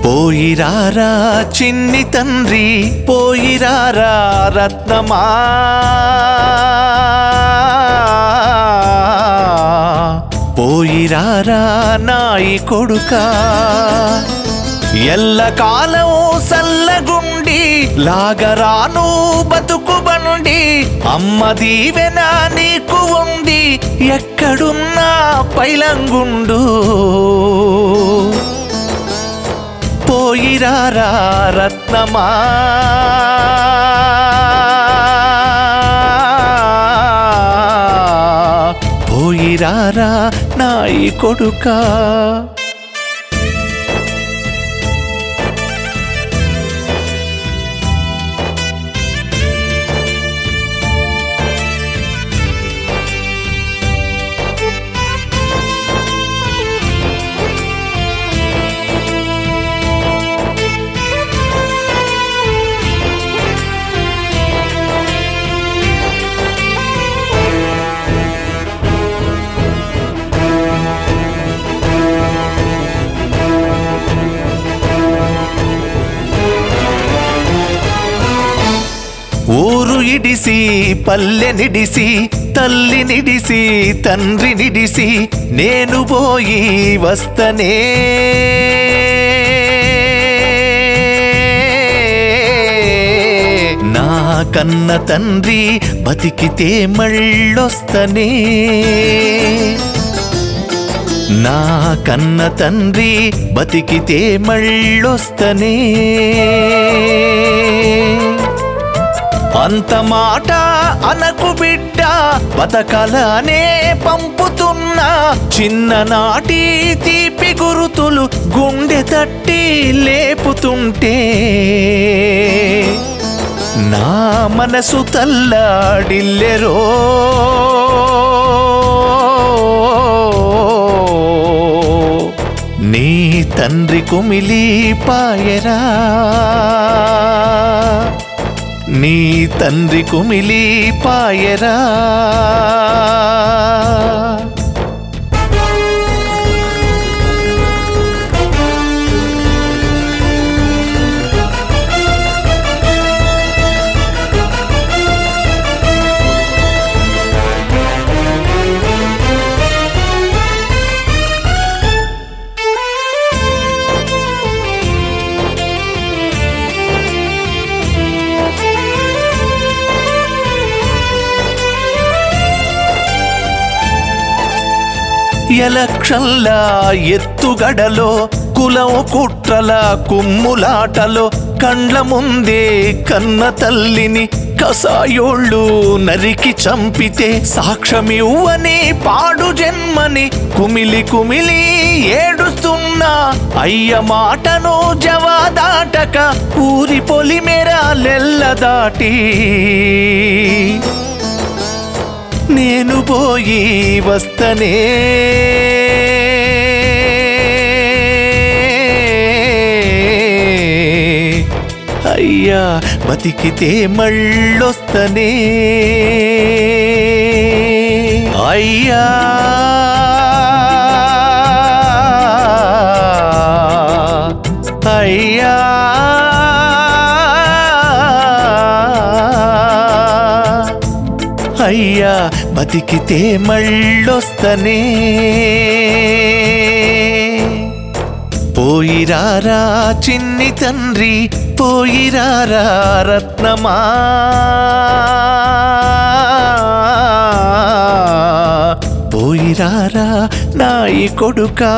పోయిరారా చిన్ని తండ్రి పోయిరారా రత్నమా పోయిరారా నాయి కొడుకా ఎల్లకాలం సల్లగుండి లాగరాను బతుకు బండి అమ్మ దీవెన నీకు ఉంది ఎక్కడున్నా పైలంగుండు పోయిరారా రత్నమా పోయిరారా నాయి కొడుకా ఊరు ఇడిసి పల్లె నిడిసి తల్లి నిడిసి తండ్రి నిడిసి నేను పోయి వస్తనే నా కన్న తండ్రి బతికితే మళ్ళొస్తనే నా కన్న తండ్రి బతికితే మళ్ళొస్తనే అంత మాట అనకు బిడ్డ బతకలనే పంపుతున్నా చిన్ననాటి తీపి గురుతులు గుండె తట్టి లేపుతుంటే నా మనసు తల్లాడిల్లెరో నీ తండ్రి కుమిలి పాయరా నీ తండ్రి కుమిలి పాయరా ఎలక్షన్ల ఎత్తుగడలో కులం కుట్రల కుమ్ములాటలో కండ్ల ముందే కన్న తల్లిని కసాయోళ్ళు నరికి చంపితే సాక్ష్యమివ్వని పాడు జన్మని కుమిలి కుమిలి ఏడుస్తున్నా అయ్య మాటను జవాదాటక ఊరి పొలిమెరాలెల్ల దాటి నేను పోయి వస్తనే అయ్యా బతికితే మళ్ళొస్తనే అయ్యా అయ్యా అయ్యా బతికితే మళ్ళొస్తనే పోయిరారా చిన్ని తండ్రి పోయిరారా రత్నమా పోయిరారా నాయి కొడుకా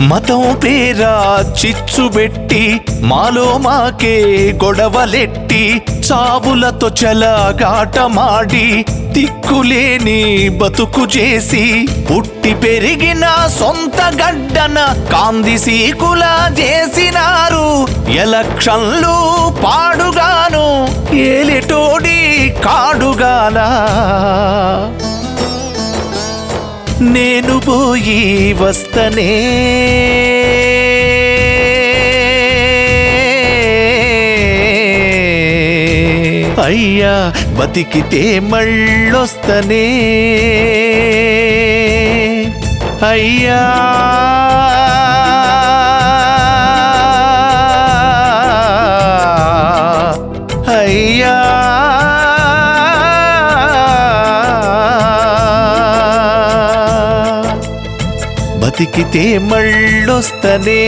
మతం పేరా చిచ్చుబెట్టి మాలో మాకే గొడవలెట్టి చావులతో చలగాటమాడి దిక్కులేని బతుకు చేసి పుట్టి పెరిగిన సొంత గడ్డన కాంది సీకుల చేసినారు ఎలక్షన్లు పాడుగాను ఏలిటోడి కాడుగానా నేను పోయి వస్తనే అయ్యా బతికితే మళ్ళొస్తనే అయ్యా అయ్యా బతికితే మళ్ళొస్తనే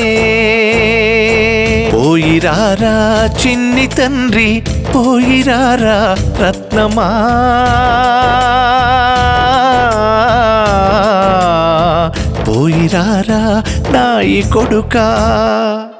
పోయిరారా చిన్ని తండ్రి పోయిరారా రత్నమా పోయిరారా నాయి కొడుకా